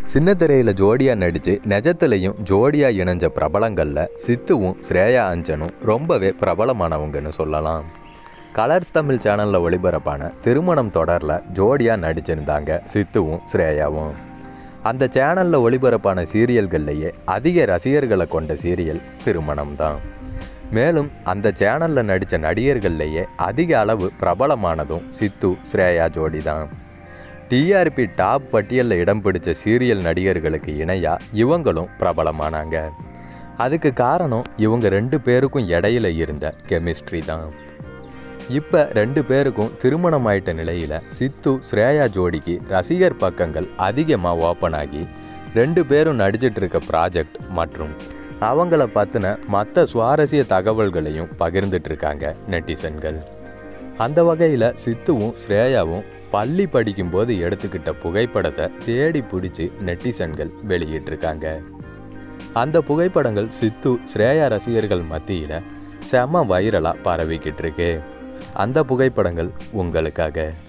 சின்ன திரையில் ஜோடியாக நடித்து நிஜத்துலையும் ஜோடியாக இணைஞ்ச பிரபலங்களில் சித்துவும் ஸ்ரேயா அஞ்சனும் ரொம்பவே பிரபலமானவங்கன்னு சொல்லலாம் கலர்ஸ் தமிழ் சேனலில் ஒளிபரப்பான திருமணம் தொடரில் ஜோடியாக நடிச்சிருந்தாங்க சித்துவும் ஸ்ரேயாவும் அந்த சேனலில் ஒளிபரப்பான சீரியல்கள்லேயே அதிக ரசிகர்களை கொண்ட சீரியல் திருமணம் தான் மேலும் அந்த சேனலில் நடித்த நடிகர்கள்லேயே அதிக அளவு பிரபலமானதும் சித்து ஸ்ரேயா ஜோடி தான் டிஆர்பி டாப் பட்டியலில் இடம் பிடிச்ச சீரியல் நடிகர்களுக்கு இணையாக இவங்களும் பிரபலமானாங்க அதுக்கு காரணம் இவங்க ரெண்டு பேருக்கும் இடையில இருந்த கெமிஸ்ட்ரி தான் இப்போ ரெண்டு பேருக்கும் திருமணம் ஆயிட்ட நிலையில் சித்து ஸ்ரேயா ஜோடிக்கு ரசிகர் பக்கங்கள் அதிகமாக ஓப்பன் ஆகி ரெண்டு பேரும் நடிச்சிட்டு இருக்க ப்ராஜெக்ட் மற்றும் அவங்கள பற்றின மற்ற சுவாரஸ்ய தகவல்களையும் பகிர்ந்துட்டு இருக்காங்க நெட்டிசன்கள் அந்த வகையில் சித்துவும் ஸ்ரேயாவும் பள்ளி படிக்கும்போது எடுத்துக்கிட்ட புகைப்படத்தை தேடி பிடிச்சி நெட்டிசன்கள் வெளியிட்டிருக்காங்க அந்த புகைப்படங்கள் சித்து ஸ்ரேயா ரசிகர்கள் மத்தியில் செம வைரலாக பரவிக்கிட்டு இருக்கு அந்த புகைப்படங்கள் உங்களுக்காக